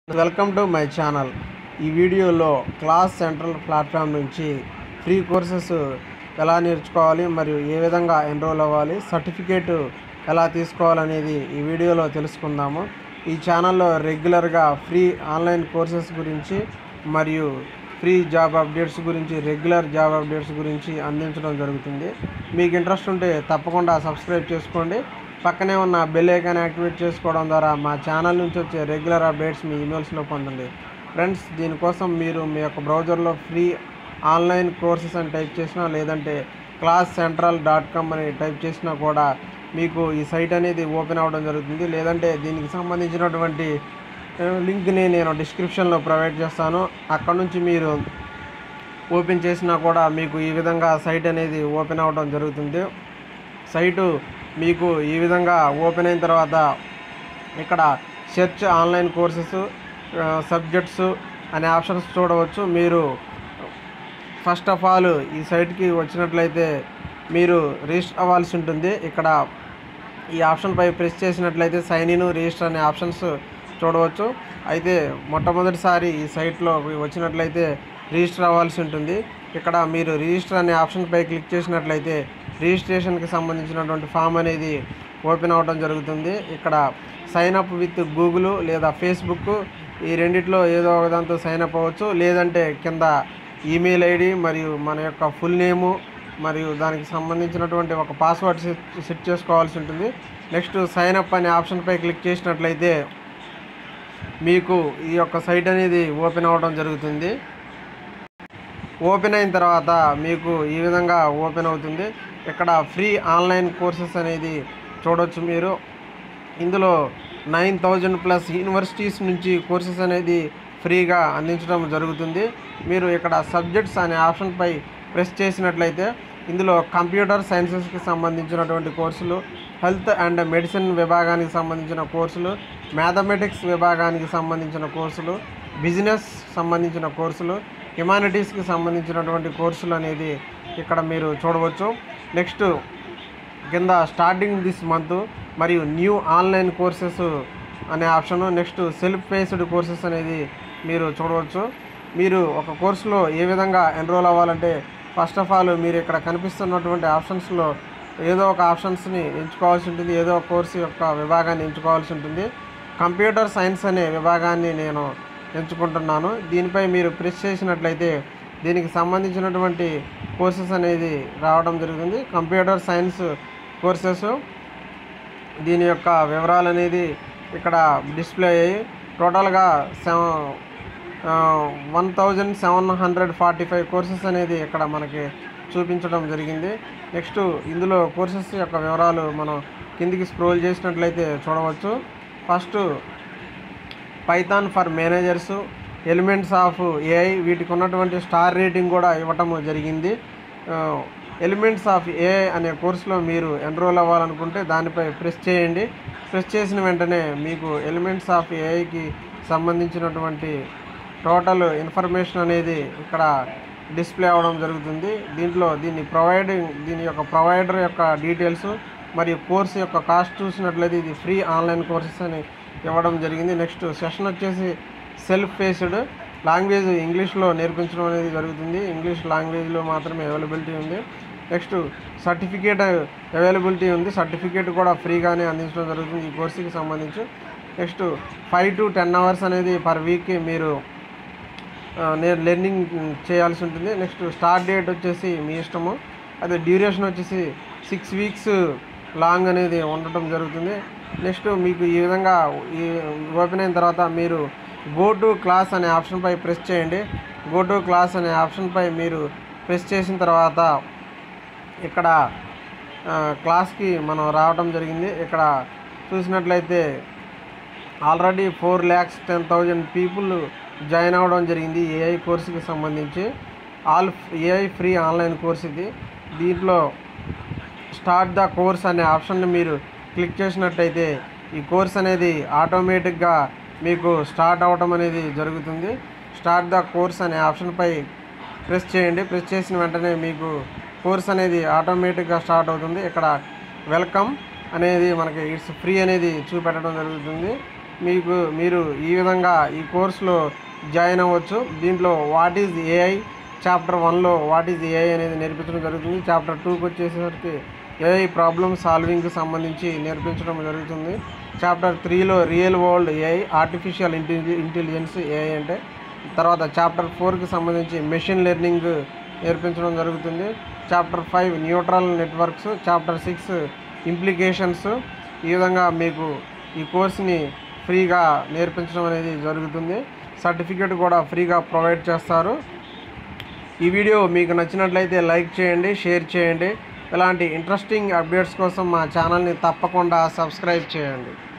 welcome to my channel ఈ వీడియోలో class central platform నుంచి ఫ్రీ కోర్సెస్ ఎలా నేర్చుకోవాలి మరియు ఏ విధంగా ఎన్రోల్ అవ్వాలి సర్టిఫికేట్ ఎలా తీసుకోవాలనేది ఈ వీడియోలో తెలుసుకుందాము ఈ ఛానల్లో రెగ్యులర్గా ఫ్రీ ఆన్లైన్ కోర్సెస్ గురించి మరియు ఫ్రీ జాబ్ అప్డేట్స్ గురించి రెగ్యులర్ జాబ్ అప్డేట్స్ గురించి అందించడం జరుగుతుంది మీకు ఇంట్రెస్ట్ ఉంటే తప్పకుండా సబ్స్క్రైబ్ చేసుకోండి పక్కనే ఉన్న బెల్ ఐకాన్ యాక్టివేట్ చేసుకోవడం ద్వారా మా ఛానల్ నుంచి వచ్చే రెగ్యులర్ అప్డేట్స్ మీ ఈమెయిల్స్లో పొందండి ఫ్రెండ్స్ దీనికోసం మీరు మీ యొక్క బ్రౌజర్లో ఫ్రీ ఆన్లైన్ కోర్సెస్ అని టైప్ చేసినా లేదంటే క్లాస్ సెంట్రల్ డాట్ కామ్ అని టైప్ చేసినా కూడా మీకు ఈ సైట్ అనేది ఓపెన్ అవ్వడం జరుగుతుంది లేదంటే దీనికి సంబంధించినటువంటి ఆ, లింక్ని నేను డిస్క్రిప్షన్లో ప్రొవైడ్ చేస్తాను అక్కడ నుంచి మీరు ఓపెన్ చేసినా కూడా మీకు ఈ విధంగా సైట్ అనేది ఓపెన్ అవ్వడం జరుగుతుంది సైటు మీకు ఈ విధంగా ఓపెన్ అయిన తర్వాత ఇక్కడ సెర్చ్ ఆన్లైన్ కోర్సెస్ సబ్జెక్ట్స్ అనే ఆప్షన్స్ చూడవచ్చు మీరు ఫస్ట్ ఆఫ్ ఆల్ ఈ సైట్కి వచ్చినట్లయితే మీరు రిజిస్టర్ అవ్వాల్సి ఉంటుంది ఇక్కడ ఈ ఆప్షన్పై ప్రెస్ చేసినట్లయితే సైన్ ఇన్ రిజిస్టర్ అనే ఆప్షన్స్ చూడవచ్చు అయితే మొట్టమొదటిసారి ఈ సైట్లో వచ్చినట్లయితే రిజిస్టర్ అవ్వాల్సి ఉంటుంది ఇక్కడ మీరు రిజిస్టర్ అనే ఆప్షన్పై క్లిక్ చేసినట్లయితే రిజిస్ట్రేషన్కి సంబంధించినటువంటి ఫామ్ అనేది ఓపెన్ అవ్వడం జరుగుతుంది ఇక్కడ సైన్ అప్ విత్ గూగుల్ లేదా ఫేస్బుక్ ఈ రెండిట్లో ఏదో ఒక దాంతో సైన్ అప్ అవ్వచ్చు లేదంటే కింద ఈమెయిల్ ఐడి మరియు మన యొక్క ఫుల్ నేము మరియు దానికి సంబంధించినటువంటి ఒక పాస్వర్డ్ సెట్ సెట్ చేసుకోవాల్సి ఉంటుంది నెక్స్ట్ సైన్ అప్ అనే ఆప్షన్పై క్లిక్ చేసినట్లయితే మీకు ఈ యొక్క సైట్ అనేది ఓపెన్ అవ్వడం జరుగుతుంది ఓపెన్ అయిన తర్వాత మీకు ఈ విధంగా ఓపెన్ అవుతుంది ఇక్కడ ఫ్రీ ఆన్లైన్ కోర్సెస్ అనేది చూడొచ్చు మీరు ఇందులో నైన్ థౌజండ్ ప్లస్ యూనివర్సిటీస్ నుంచి కోర్సెస్ అనేది ఫ్రీగా అందించడం జరుగుతుంది మీరు ఇక్కడ సబ్జెక్ట్స్ అనే ఆప్షన్పై ప్రెస్ చేసినట్లయితే ఇందులో కంప్యూటర్ సైన్సెస్కి సంబంధించినటువంటి కోర్సులు హెల్త్ అండ్ మెడిసిన్ విభాగానికి సంబంధించిన కోర్సులు మ్యాథమెటిక్స్ విభాగానికి సంబంధించిన కోర్సులు బిజినెస్ సంబంధించిన కోర్సులు హ్యుమానిటీస్కి సంబంధించినటువంటి కోర్సులు అనేది ఇక్కడ మీరు చూడవచ్చు నెక్స్ట్ కింద స్టార్టింగ్ దిస్ మంత్ మరియు న్యూ ఆన్లైన్ కోర్సెస్ అనే option next self based courses అనేది మీరు చూడవచ్చు మీరు ఒక కోర్సులో ఏ విధంగా ఎన్రోల్ అవ్వాలంటే ఫస్ట్ ఆఫ్ ఆల్ మీరు ఇక్కడ కనిపిస్తున్నటువంటి ఆప్షన్స్లో ఏదో ఒక ఆప్షన్స్ని ఎంచుకోవాల్సి ఉంటుంది ఏదో ఒక కోర్సు యొక్క విభాగాన్ని ఎంచుకోవాల్సి ఉంటుంది కంప్యూటర్ సైన్స్ అనే విభాగాన్ని నేను ఎంచుకుంటున్నాను దీనిపై మీరు ప్రెస్ చేసినట్లయితే దీనికి సంబంధించినటువంటి కోర్సెస్ అనేది రావడం జరుగుతుంది కంప్యూటర్ సైన్స్ కోర్సెస్ దీని యొక్క వివరాలు అనేది ఇక్కడ డిస్ప్లే అయ్యి టోటల్గా seven one thousand seven hundred forty five courses అనేది ఇక్కడ మనకి చూపించడం జరిగింది నెక్స్ట్ ఇందులో కోర్సెస్ యొక్క వివరాలు మనం కిందికి స్క్రోల్ చేసినట్లయితే చూడవచ్చు first python for managers elements of AI వీటికి ఉన్నటువంటి స్టార్ రేటింగ్ కూడా ఇవ్వటం జరిగింది ఎలిమెంట్స్ ఆఫ్ ఏఐ అనే కోర్సులో మీరు ఎన్రోల్ అవ్వాలనుకుంటే దానిపై ప్రెస్ చేయండి ప్రెస్ చేసిన వెంటనే మీకు ఎలిమెంట్స్ ఆఫ్ ఏఐకి సంబంధించినటువంటి టోటల్ ఇన్ఫర్మేషన్ అనేది ఇక్కడ డిస్ప్లే అవ్వడం జరుగుతుంది దీంట్లో దీన్ని ప్రొవైడింగ్ దీని యొక్క ప్రొవైడర్ యొక్క డీటెయిల్స్ మరియు కోర్సు యొక్క కాస్ట్ చూసినట్లయితే ఇది ఫ్రీ ఆన్లైన్ కోర్సెస్ అని ఇవ్వడం జరిగింది నెక్స్ట్ సెషన్ వచ్చేసి సెల్ఫ్ బేస్డ్ లాంగ్వేజ్ ఇంగ్లీష్లో నేర్పించడం అనేది జరుగుతుంది ఇంగ్లీష్ లాంగ్వేజ్లో మాత్రమే అవైలబిలిటీ ఉంది నెక్స్ట్ సర్టిఫికేట్ అవైలబిలిటీ ఉంది సర్టిఫికేట్ కూడా ఫ్రీగానే అందించడం జరుగుతుంది ఈ కోర్సుకి సంబంధించి next five to ten hours అనేది పర్ వీక్కి మీరు ఆ, నేను లెర్నింగ్ చేయాల్సి ఉంటుంది నెక్స్ట్ స్టార్ట్ డేట్ వచ్చేసి మీ ఇష్టము అదే డ్యూరేషన్ వచ్చేసి సిక్స్ వీక్స్ లాంగ్ అనేది ఉండటం జరుగుతుంది నెక్స్ట్ మీకు ఈ విధంగా ఈ ఓపెన్ అయిన తర్వాత మీరు గో టు క్లాస్ అనే ఆప్షన్పై ప్రెస్ చేయండి గో టు క్లాస్ అనే ఆప్షన్పై మీరు ప్రెస్ చేసిన తర్వాత ఇక్కడ ఆ, క్లాస్కి మనం రావడం జరిగింది ఇక్కడ చూసినట్లయితే already four lakhs ten thousand people join అవ్వడం జరిగింది ఏఐ కోర్సుకి సంబంధించి all AI free online course ఇది దీంట్లో స్టార్ట్ ద కోర్స్ అనే ఆప్షన్ని మీరు క్లిక్ చేసినట్టయితే ఈ కోర్స్ అనేది ఆటోమేటిక్గా మీకు స్టార్ట్ అవ్వడం అనేది జరుగుతుంది స్టార్ట్ ద కోర్స్ అనే ఆప్షన్పై ప్రెస్ చేయండి ప్రెస్ చేసిన వెంటనే మీకు కోర్స్ అనేది ఆటోమేటిక్గా స్టార్ట్ అవుతుంది ఇక్కడ వెల్కమ్ అనేది మనకి ఇట్స్ ఫ్రీ అనేది చూపెట్టడం జరుగుతుంది మీకు మీరు ఈ విధంగా ఈ కోర్సులో జాయిన్ అవ్వచ్చు దీంట్లో వాట్ ఈజ్ ఏఐ చాప్టర్ వన్లో వాట్ ఈజ్ ఏఐ అనేది నేర్పించడం జరుగుతుంది చాప్టర్ టూకి వచ్చేసరికి ఏఐ ప్రాబ్లమ్ సాల్వింగ్కి సంబంధించి నేర్పించడం జరుగుతుంది చాప్టర్ త్రీలో real world AI artificial intelli intelligence AI అంటే తర్వాత చాప్టర్ ఫోర్కి సంబంధించి మెషిన్ లెర్నింగ్ నేర్పించడం జరుగుతుంది chapter five neutral networks chapter six implications ఈ విధంగా మీకు ఈ కోర్స్ని ఫ్రీగా నేర్పించడం అనేది జరుగుతుంది సర్టిఫికేట్ కూడా ఫ్రీగా ప్రొవైడ్ చేస్తారు ఈ వీడియో మీకు నచ్చినట్లయితే లైక్ చేయండి షేర్ చేయండి ఇలాంటి ఇంట్రెస్టింగ్ అప్డేట్స్ కోసం మా ఛానల్ని తప్పకుండా సబ్స్క్రైబ్ చేయండి